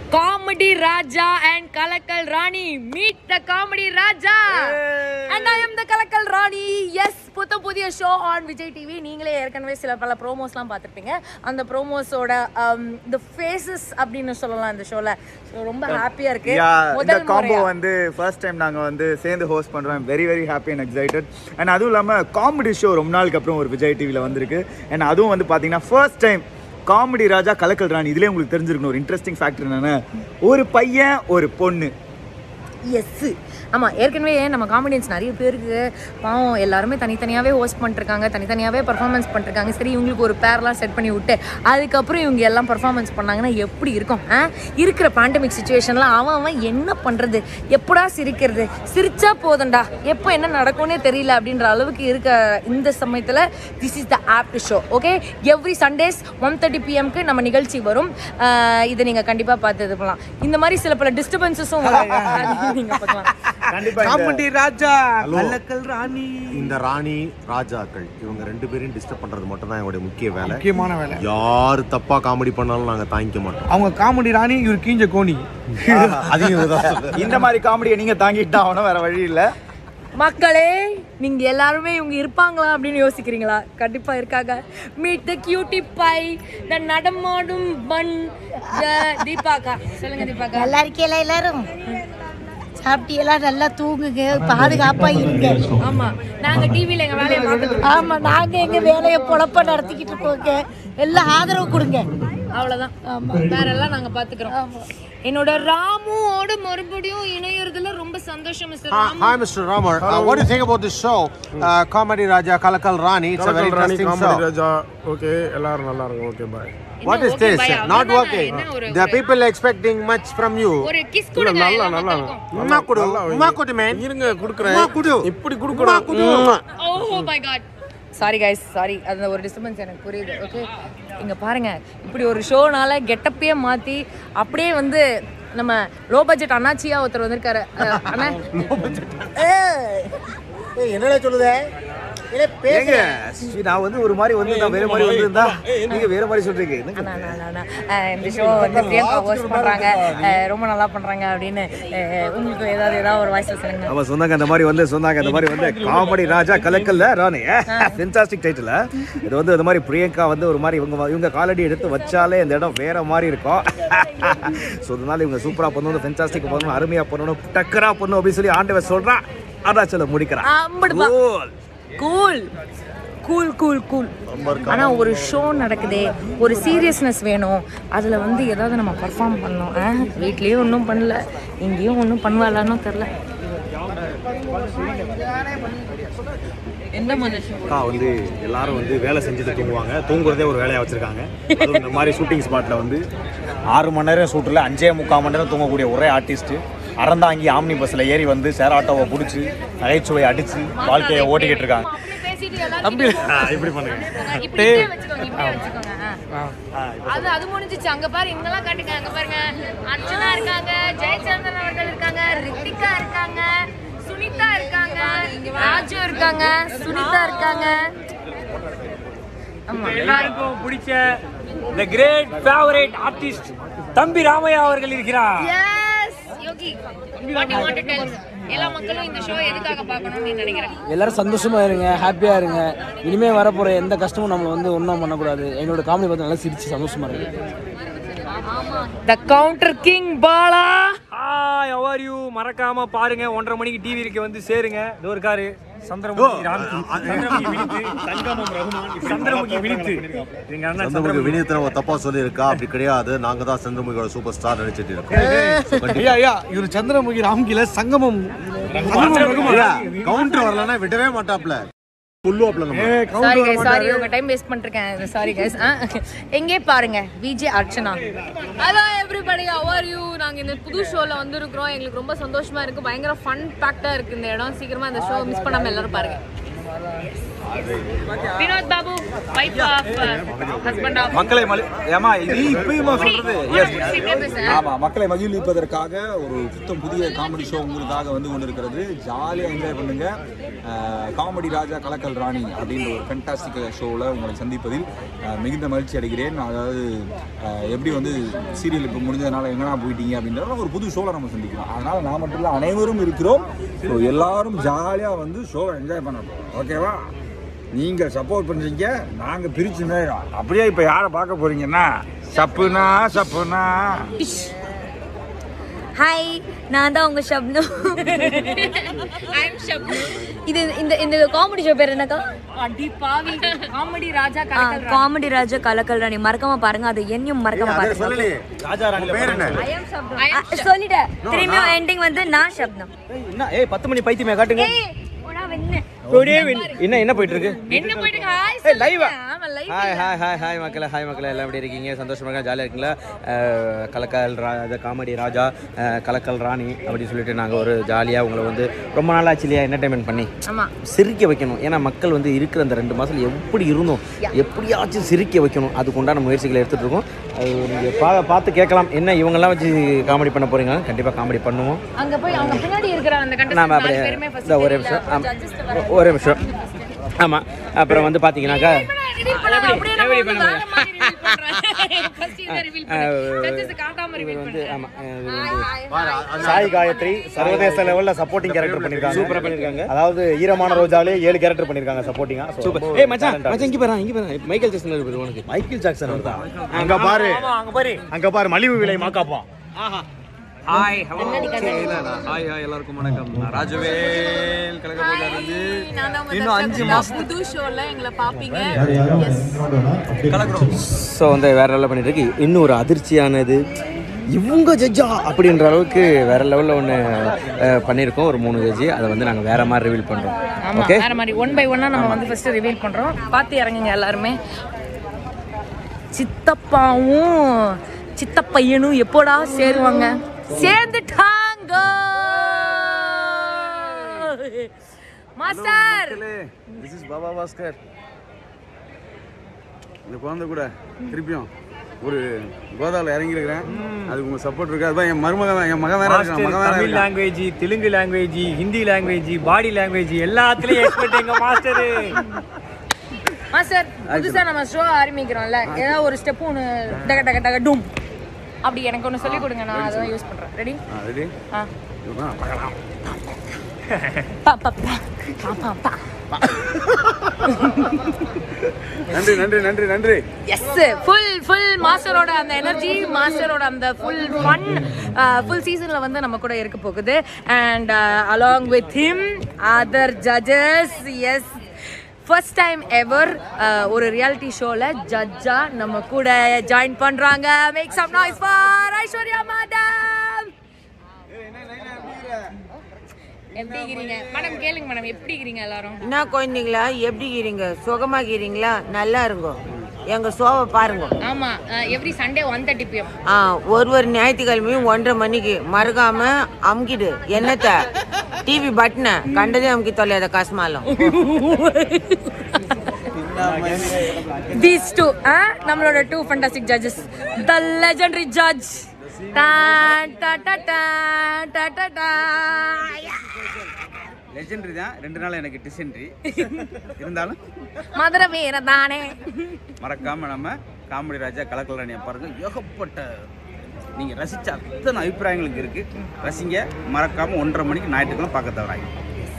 Comedy Raja and Kalakkal Rani meet the comedy Raja and I am the Kalakkal Rani S புத்த புதிய show on Vijay TV நீங்களே ஏற்கனவே சில பல ப்ரோமோஸ்லாம் பார்த்துருப்பீங்க அந்த ப்ரோமோஸோட இந்த ஃபேஸஸ் அப்படின்னு சொல்லலாம் இந்த ஷோல ஸோ ரொம்ப ஹாப்பியா இருக்கு யா இந்த முதல் காம்போ முறையா வந்து ஃபர்ஸ்ட் டைம் நாங்கள் வந்து சேர்ந்து ஹோஸ்ட் பண்ணுறோம் very very happy and excited and அதுவும் இல்லாமல் காமெடி ஷோ ரொம்ப நாளுக்கு அப்புறம் ஒரு விஜய் டிவியில் வந்திருக்கு அண்ட் அதுவும் வந்து பார்த்தீங்கன்னா ஃபர்ஸ்ட் டைம் காமெடி ராஜா கலக்கல் ராணி இதுலேயே உங்களுக்கு தெரிஞ்சிருக்கணும் ஒரு இன்ட்ரெஸ்டிங் ஃபேக்டர் என்னென்ன ஒரு பையன் ஒரு பொண்ணு எஸ் ஆமாம் ஏற்கனவே நம்ம காமெடியன்ஸ் நிறைய பேருக்கு பாவம் எல்லாருமே தனித்தனியாகவே ஹோஸ்ட் பண்ணிருக்காங்க தனித்தனியாகவே பர்ஃபார்மன்ஸ் பண்ணிருக்காங்க சரி இவங்களுக்கு ஒரு பேர்லாம் செட் பண்ணி விட்டு அதுக்கப்புறம் இவங்க எல்லாம் பர்ஃபார்மன்ஸ் பண்ணாங்கன்னா எப்படி இருக்கும் ஆ இருக்கிற பேண்டமிக் சுச்சுவேஷனில் அவன் அவன் என்ன பண்ணுறது எப்படா சிரிக்கிறது சிரிச்சா போதும்டா எப்போ என்ன நடக்கும்னே தெரியல அப்படின்ற அளவுக்கு இருக்க இந்த சமயத்தில் this is the app show okay every Sundays one thirty பிஎம்க்கு நம்ம நிகழ்ச்சி வரும் ஆஹ் இதை நீங்கள் கண்டிப்பாக பார்த்து இது பண்ணலாம் இந்த மாதிரி சில பல டிஸ்டர்பன்சஸும் நீங்கள் பார்க்கலாம் கண்டிப்பாக காமெடி ராஜா கலக்கல் ராணி இந்த ராணி ராஜாக்கள் இவங்க ரெண்டு பேரையும் டிஸ்டர்ப் பண்றது மட்டும் தான் எங்களுடைய முக்கிய வேலை முக்கியமான வேலை யார் தப்பா காமெடி பண்ணாலும் நாங்க தாங்கிக்க மாட்டோம் அவங்க காமெடி ராணி இவர் கீஞ்ச கோணி அதையும் தான் இந்த மாதிரி காமெடியை நீங்கள் தாங்கிட்டு தான் ஆகணும் வேற வழி இல்லை மக்களே நீங்க எல்லாருமே இவங்க இருப்பாங்களா அப்படின்னு யோசிக்கிறீங்களா கண்டிப்பா இருக்காங்க meet the cutie by the நடமாடும் பன் தீபாக்கா சொல்லுங்க தீபாக்கா நல்லா இருக்கீங்களா எல்லாரும் சாப்பிட்டீங்களா நல்லா தூங்குங்க பாதுகாப்பா இருங்க ஆமா நாங்க டிவில எங்க வேலையை பார்த்துட்டு இருக்கோம். ஆமா நாங்க எங்க வேலையை பொழப்ப நடத்திக்கிட்டு இருக்கோங்க எல்லாம் ஆதரவு கொடுங்க அவ்வளவுதான் வேற எல்லாம் நாங்க பாத்துக்கிறோம் என்னோட ராமுவோட மறுபடியும் இணையறதுல ரொம்ப சந்தோஷம் mister Ramu Hi, Mr. Ramar. Uh, what do you think about this show? Uh, Comedy Raja Kalakal Rani. It's a very Rani interesting comedy show. Raja okay எல்லாரும் நல்லா இருக்கும் okay bye What is okay, this? bye. Not அவ்வளவுதானா? working. என்ன ஒரு- The people expecting much from you. ஒரு kiss கொடுங்க நல்லா எல்லா நல்லா மக்களுக்கும். உம்மா குடு. உம்மா குடு, man. இருங்க குடுக்குறேன் உம்மா குடு. இப்படி உம்மா குடுக்கணும் குடு. Oh my God sorry guys sorry அந்த ஒரு டிஸ்டர்பன்ஸ் எனக்கு புரியுது ஓகே இங்க பாருங்க இப்படி ஒரு ஷோனால கெட்டப்பே மாத்தி அப்படியே வந்து நம்ம லோ பட்ஜெட் அண்ணாச்சியா ஒருத்தர் வந்திருக்காரு அஹ், அண்ணா ஏய், என்னடா சொல்லுதே இல்லை, ஏங்க ஸ்ரீ, நான் வந்து ஒரு மாதிரி வந்து நான் வேற மாதிரி வந்திருந்தா நீங்க வேற மாதிரி சொல்றீங்க என்னங்க? அண்ணா, அண்ணா, அண்ணா, அண்ணா. அஹ், இந்த ஷோ வந்து பிரியங்கா ஹோஸ்ட் பண்றாங்க அஹ், ரொம்ப நல்லா பண்றாங்க அப்படின்னு அஹ், உங்களுக்கு ஏதாவது ஏதாவது ஒரு வாய்ஸ் சொல்லுங்க அவ சொன்னாங்க அந்த மாதிரி வந்து சொன்னாங்க அந்த மாதிரி வந்து காமெடி ராஜா கலக்கல்ல ராணி ஃபென்டாஸ்டிக் டைட்டில் இது வந்து இந்த மாதிரி பிரியங்கா வந்து ஒரு மாதிரி இவங்க இவங்க காலடி எடுத்து வச்சாலே இந்த இடம் வேற மாதிரி இருக்கும் ஸோ அதனால இவங்க சூப்பரா பண்ணணும் ஃபென்டாஸ்டிக் பண்ணணும் அருமையா பண்ணணும் டக்கரா பண்ணணும் அப்படின்னு சொல்லி ஆண்டவன் சொல்றான் அருணாச்சல முடிக்கிறான் அம்படுப்பா. Cool. Cool cool cool cool ஆனா ஒரு ஷோ நடக்குதே ஒரு சீரியஸ்னஸ் வேணும் அதுல வந்து ஏதாவது நம்ம பர்ஃபார்ம் பண்ணோம் வீட்லயும் ஒன்றும் பண்ணல இங்கேயும் ஒன்றும் பண்ணுவாளான்னு தெரில எந்த மாதிரி அக்கா வந்து எல்லாரும் வந்து வேலை செஞ்சுட்டு தூங்குவாங்க தூங்குறதே ஒரு வேலையாக வச்சுருக்காங்க அதுவும் இந்த மாதிரி ஷூட்டிங் ஸ்பாட்டில் வந்து ஆறு மணி நேரம் ஷூட்டில் அஞ்சே முக்கால் மணி நேரம் தூங்கக்கூடிய ஒரே ஆர்டிஸ்ட்டு அறந்தாங்கி ஆம்னி பஸ்ஸில் ஏறி வந்து சேர் ஆட்டோவை பிடிச்சி நகைச்சுவை அடித்து வாழ்க்கையை ஓட்டிக்கிட்டு இருக்காங்க தம்பி ஆ, இப்படி பண்ணுங்க இப்படியே வச்சுக்கோங்க இப்படியே வச்சுக்கோங்க ஆ. அது அது முடிஞ்சிச்சு அங்க பாரு இங்கெல்லாம் காட்டுங்க அங்க பாருங்க அர்ச்சனா இருக்காங்க ஜெயச்சந்திரன் அவர்கள் இருக்காங்க ரித்திகா இருக்காங்க சுனிதா இருக்காங்க ராஜு இருக்காங்க சுனிதா இருக்காங்க ஆமா எல்லாருக்கும் பிடிச்ச த கிரேட் ஃபேவரட் ஆர்டிஸ்ட் தம்பி ராமையா அவர்கள் இருக்கிறார் yes Yogi what you want to tell எல்லா மக்களும் இந்த ஷோ எதுக்காக பார்க்கணும்னு நினைக்கிறேன் எல்லாரும் சந்தோஷமா இருங்க ஹாப்பியா இருங்க இனிமே வரப்போற எந்த கஷ்டமும் நம்மள வந்து ஒன்றும் பண்ணக்கூடாது எங்களோட காமெடி பார்த்து நல்லா சிரிச்சு சந்தோஷமா இருங்க the counter king Bala hi how are you மறக்காம பாருங்க ஒன்றரை மணிக்கு டிவி இருக்கு வந்து சேருங்க இதோ இருக்காரு சந்திரமுகி ராம்கி சந்திரமுகி வினித்து தங்கமம் ரகுமான் சந்திரமுகி வினித்து எங்க அண்ணன் சந்திரமுகி வினீத் நம்ம தப்பா சொல்லியிருக்கா அப்படி கிடையாது நாங்க தான் சந்திரமுகியோட சூப்பர் ஸ்டார் நினைச்சிட்டு இருக்கோம் ஐயா ஐயா இவர் சந்திரமுகி ராம்கில சங்கமம் கவுண்டர் வரலன்னா விடவே மாட்டாப்ல புல்லுவாப்ல நம்ம சாரி கைஸ் சாரி உங்க டைம் வேஸ்ட் பண்ணிருக்கேன் சாரி கைஸ் எங்கே பாருங்க VJ Archana hello everybody how are you நாங்கள் இந்த புது ஷோவில் வந்திருக்கிறோம் எங்களுக்கு ரொம்ப சந்தோஷமா இருக்கு பயங்கர ஃபன் பேக்டாக இருக்கு இந்த இடம் சீக்கிரமா இந்த ஷோ மிஸ் பண்ணாம எல்லாரும் பாருங்க Vinod Babu wife of husband of மக்களை மலி ஏமா இது இப்பயுமா சொல்றது எஸ் பேசுறேன் ஆமா மக்களை மகிழ்விப்பதற்காக ஒரு புத்தம் புதிய காமெடி ஷோ உங்களுக்காக வந்து கொண்டிருக்கிறது ஜாலியாக என்ஜாய் பண்ணுங்க அஹ், காமெடி ராஜா கலக்கல் ராணி அப்படின்ற ஒரு ஃபென்டாஸ்டிக் ஷோவில் உங்களை சந்திப்பதில் அஹ், மிகுந்த மகிழ்ச்சி அடைகிறேன் அதாவது அஹ், எப்படி வந்து சீரியல் இப்போ முடிஞ்சதுனால எங்கனா போயிட்டீங்க அப்படின்றத ஒரு புது ஷோவில் நம்ம சந்திக்கிறோம் அதனால் நான் மட்டும் இல்லை அனைவரும் இருக்கிறோம் ஸோ எல்லாரும் ஜாலியாக வந்து ஷோவை என்ஜாய் பண்ண போகிறோம் ஓகேவா நீங்கள் சப்போர்ட் பண்ணுறீங்க நாங்கள் பிரிச்சு நேரம் அப்படியே இப்போ யாரை பார்க்க போறீங்கன்னா சப்புனா சப்புனா ஹாய் நான் தான் உங்க ஷப்னு இது இந்த இந்த காமெடி ஷோ பேர் என்னக்கா அடி பாவி காமெடி ராஜா கலக்கல் ராணி. காமெடி ராஜா கலக்கல் ராணி மறக்காம பாருங்க அது என்னையும் மறக்காம பாருங்க சொல்லலையே ராஜா ராணி பேர் என்ன ஆ, சொல்லிட்டேன் திரும்பியும் எண்டிங் வந்து நான் ஷப்னம் என்ன ஏய் பத்து மணி பைத்தியமே காட்டுங்க ஏய் போடா வெண்ணு என்ன என்ன போயிட்டு இருக்கு என்ன போயிட்டு ஹாய் ஏய், live ஆ? ஆமா live hi hi hi hi மக்களே ஹாய் மக்களே எல்லாம் எப்படி இருக்கீங்க சந்தோஷமா இருக்கா ஜாலியாக இருக்கீங்களா அஹ், கலக்கல் ராஜா காமெடி ராஜா அஹ், கலக்கல் ராணி அப்படின்னு சொல்லிட்டு நாங்கள் ஒரு ஜாலியாக உங்களை வந்து ரொம்ப நாள் ஆச்சு இல்லையா என்டர்டைன்மெண்ட் பண்ணி ஆமா சிரிக்க வைக்கணும் ஏன்னா மக்கள் வந்து இருக்கிற அந்த ரெண்டு மாதத்தில் எப்படி இருந்தோம் எப்படியாச்சும் சிரிக்க வைக்கணும் அதுக்கு உண்டான முயற்சிகளை எடுத்துகிட்டு இருக்கோம் அது நீங்கள் பா பார்த்து கேட்கலாம் என்ன இவங்கெல்லாம் வச்சு காமெடி பண்ண போகிறீங்க கண்டிப்பாக காமெடி பண்ணுவோம் அங்க போய் அவங்க பின்னாடி இருக்கிற அந்த நாம கண்டஸ்டன்ட் நாலு அப்படியே பேருமே ஃபர்ஸ்ட் இந்த ஒரே நிமிஷம் ஆமா. ஒரே நிமிஷம் ஆமாம் அப்புறம் வந்து பார்த்தீங்கன்னாக்கா ரிவீல் பண்ணலாம் அப்படியே நம்ம வந்து வேற மாதிரி ரிவீல் பண்றோம் ஃபர்ஸ்ட் இத ரிவீல் பண்ணு ஜட்ஜஸ் காட்டாம ரிவீல் வந்து பண்ணு ஆமாம் இது வந்து சாய் காயத்ரி சர்வதேச லெவல்ல சப்போர்ட்டிங் கேரக்டர் பண்ணிருக்காங்க சூப்பரா பண்ணிருக்காங்க. அதாவது ஈரமான ரோஜாலே ஏழு கேரக்டர் பண்ணிருக்காங்க சப்போர்ட்டிங்கா சூப்பர் ஏய் மச்சான் மச்சான் இங்கே பாரு இங்கே பாரு மைக்கேல் ஜாக்சன் இருக்கு உனக்கு மைக்கேல் ஜாக்சன் வந்தா அங்க பாரு அங்க பாரு அங்க பாரு மலிவு விலை மாக்காப்பா ஹாய் ஹலோ ஹாய் ஹாய் எல்லாருக்கும் வணக்கம் நான் ராஜவேல் கலக்க வந்து இன்னும் அஞ்சு மாசம் புது ஷோல எங்களை பாப்பீங்க கலக்குறோம் ஸோ வந்து வேற லெவலில் பண்ணிட்டு இருக்கு இன்னும் ஒரு அதிர்ச்சியானது இவங்க ஜட்ஜா அப்படின்ற அளவுக்கு வேற லெவலில் ஒன்று பண்ணியிருக்கோம் ஒரு மூணு ஜட்ஜி அதை வந்து நாங்கள் வேற மாதிரி ரிவீல் பண்ணுறோம் ஆமா ஓகே வேற மாதிரி ஒன் பை ஒன்னா நம்ம வந்து ஃபர்ஸ்ட் ரிவீல் பண்றோம் பார்த்து இறங்குங்க எல்லாருமே சித்தப்பாவும் சித்தப்பையனும் எப்போடா சேருவாங்க சேர்ந்துட்டாங்க master this is Baba Bhaskar இந்த குழந்தை கூட திருப்பியும் ஒரு கோதாவில் இறங்கியிருக்கிறேன் அதுக்கு உங்க சப்போர்ட் இருக்கு அதுதான் என் மருமகன் தான், என் மகன் வேற இருக்கான் மாஸ்டர் மகன் வேற தமிழ் இருக்கான் language Telugu language Hindi language body language எல்லாத்துலயும் எக்ஸ்பர்ட் எங்க மாஸ்டர் மாஸ்டர் புதுசா நம்ம ஷோ ஆரம்பிக்கிறோம்ல ஏதாவது ஒரு ஸ்டெப் ஒன்று டக டக டக டும் அப்படி எனக்கு ஒன்று சொல்லி கொடுங்க நான் அதான் யூஸ் பண்றேன் ரெடி ரெடி ஆ பார்க்கலாம் பா பா பா பா பா பா நன்றி நன்றி நன்றி நன்றி எஸ் ஃபுல் ஃபுல் மாஸ்டரோட அந்த எனர்ஜி மாஸ்டரோட அந்த ஃபுல் ஃபன் ஃபுல் சீசனில் வந்து நம்ம கூட இருக்க போகுது and along with him other judges yes first time ever ஒரு ரியாலிட்டி ஷோவில் ஜட்ஜாக நம்ம கூட ஜாயின் பண்ணுறாங்க make some noise for Aishwarya madam எப்படி இருக்கிறீங்க மேடம் கேளுங்க மேடம் எப்படி இருக்கிறீங்க எல்லாரும் என்ன குழந்தைங்களா எப்படி இருக்கிறீங்க சுகமா இருக்கிறீங்களா நல்லா இருங்கோ எங்க ஷோவை பாருங்க ஆமா every Sunday one thirty PM ஆ ஒரு ஒரு ஞாயிற்றுக்கிழமையும் ஒன்றரை மணிக்கு மறக்காம அமுக்கிடு என்னத்த டிவி பட்டனை கண்டதே அமுக்கி தொலையாத கஷ்மாலம் தீஸ் டூ நம்மளோட two fantastic judges the legendary judge legendary தான் ரெண்டு நாள் எனக்கு டிசென்ட்ரி இருந்தாலும் மதுரை வீர தானே மறக்காம நம்ம காமெடி ராஜா கலக்கலராணியை பாருங்க ஏகப்பட்ட நீங்க ரசிச்ச அத்தனை அபிப்பிராயங்களுக்கு இருக்கு ரசிங்க மறக்காம ஒன்றரை மணிக்கு ஞாயிற்றுக்கிழமை பார்க்க தவறாங்க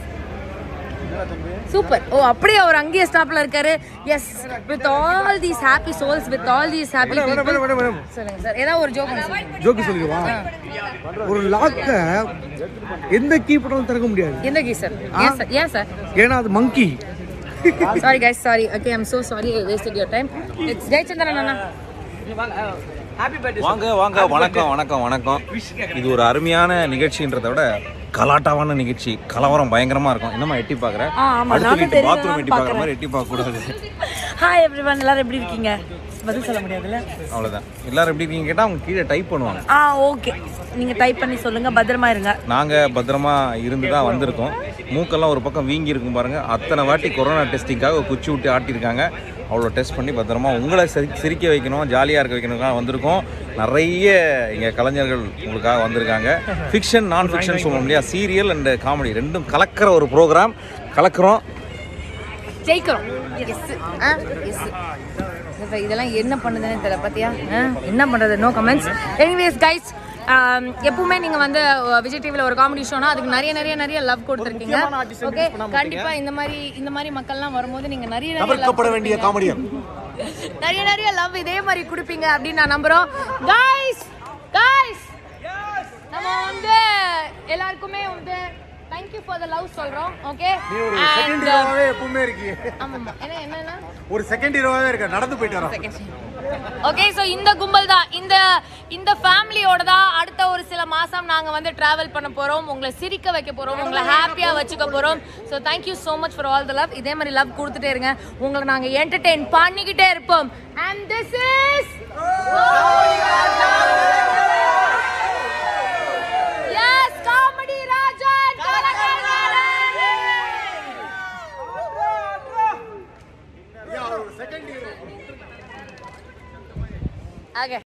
சூப்பர் ஓ அப்படியே அவர் அங்கேயே ஸ்டாப்ல இருக்காரு yes with all these happy souls with all these happy சொல்லுங்க சார் ஏதாவது ஒரு ஜோக் ஜோக்கு சொல்லிடுவா ஒரு லாக்க எந்த கீ போட்டாலும் திறக்க முடியாது எந்த கீ சார் ஏன் சார் ஏன் சார் ஏன்னா அது monkey sorry guys sorry okay I'm so sorry wasted your time it's Jayachandran அண்ணா வாங்க வாங்க வணக்கம் வணக்கம் வணக்கம் இது ஒரு அருமையான நிகழ்ச்சின்றதை விட கலாட்டாவான நிகழ்ச்சி கலவரம் பயங்கரமா இருக்கும் என்னமா எட்டி பாக்குற ஆ, ஆமா, அடுத்த நானும் வீட்டு தெரியுமா பாத்ரூம் எட்டி பாக்குற பார்க்கறேன். மாதிரி எட்டி பார்க்க கூடாது ஹாய் எவ்ரிவன் எல்லாரும் எப்படி இருக்கீங்க பதில் சொல்ல முடியாதுல்ல அவ்வளோதான் எல்லாரும் எப்படி இருக்கீங்க கேட்டால் அவங்க கீழே டைப் பண்ணுவாங்க ஆ ஓகே நீங்க டைப் பண்ணி சொல்லுங்க பத்திரமா இருங்க நாங்கள் பத்திரமா இருந்து தான் வந்திருக்கோம் மூக்கெல்லாம் ஒரு பக்கம் வீங்கி இருக்கும் பாருங்க அத்தனை வாட்டி கொரோனா டெஸ்டிங்காக குச்சி விட்டு ஆட்டியிருக்காங்க அவ்வளோ டெஸ்ட் பண்ணி பத்திரமா உங்களை சிரி சிரிக்க வைக்கணும் ஜாலியாக இருக்க வைக்கணுக்காக வந்திருக்கோம் நிறைய இங்கே கலைஞர்கள் உங்களுக்காக வந்திருக்காங்க ஃபிக்ஷன் நான் ஃபிக்ஷன் சொல்லுவோம் இல்லையா சீரியல் அண்ட் காமெடி ரெண்டும் கலக்கிற ஒரு ப்ரோக்ராம் கலக்கிறோம் ஜெயிக்கிறோம் எஸ் ஆ எஸ் இப்போ இதெல்லாம் என்ன பண்ணுதுன்னு தெரியல பார்த்தியா ஆ என்ன பண்ணுறது நோ கமெண்ட்ஸ் எனிவேஸ் கைஸ் எப்பவுமே நீங்கள் வந்து அஹ், விஜய் டிவியில் ஒரு காமெடி ஷோனா அதுக்கு நிறைய நிறைய நிறைய லவ் கொடுத்துருக்கீங்க ஓகே கண்டிப்பா இந்த மாதிரி இந்த மாதிரி மக்கள்லாம் வரும்போது நீங்கள் நிறைய நிறைய love தவிர்க்கப்பட வேண்டிய கொடுப்பீங்க. காமெடியன் நிறைய நிறைய லவ் இதே மாதிரி கொடுப்பீங்க அப்படின்னு நான் நம்புறோம் கைஸ் கைஸ் நம்ம வந்து எல்லாருக்குமே வந்து தேங்க்யூ ஃபார் த லவ் சொல்றோம் ஓகே நீ ஒரு செகண்ட் ஹீரோவாவே எப்பவுமே இருக்கீங்க ஆமாம் என்ன என்னன்னா ஒரு செகண்ட் ஹீரோவாவே இருக்க நடந்து போயிட்டு வரோம் ஓகே ஸோ இந்த கும்பல் தான் இந்த இந்த ஃபேமிலியோட தான் அடுத்த ஒரு சில மாசம் நாங்க வந்து டிராவல் பண்ண போறோம் உங்களை சிரிக்க வைக்க போறோம் உங்களை ஹாப்பியா வச்சுக்க போறோம் so thank you so much for all the love இதே மாதிரி லவ் கொடுத்துட்டே இருங்க உங்களை நாங்க என்டர்டெயின் பண்ணிக்கிட்டே இருப்போம் அண்ட் திஸ் இஸ்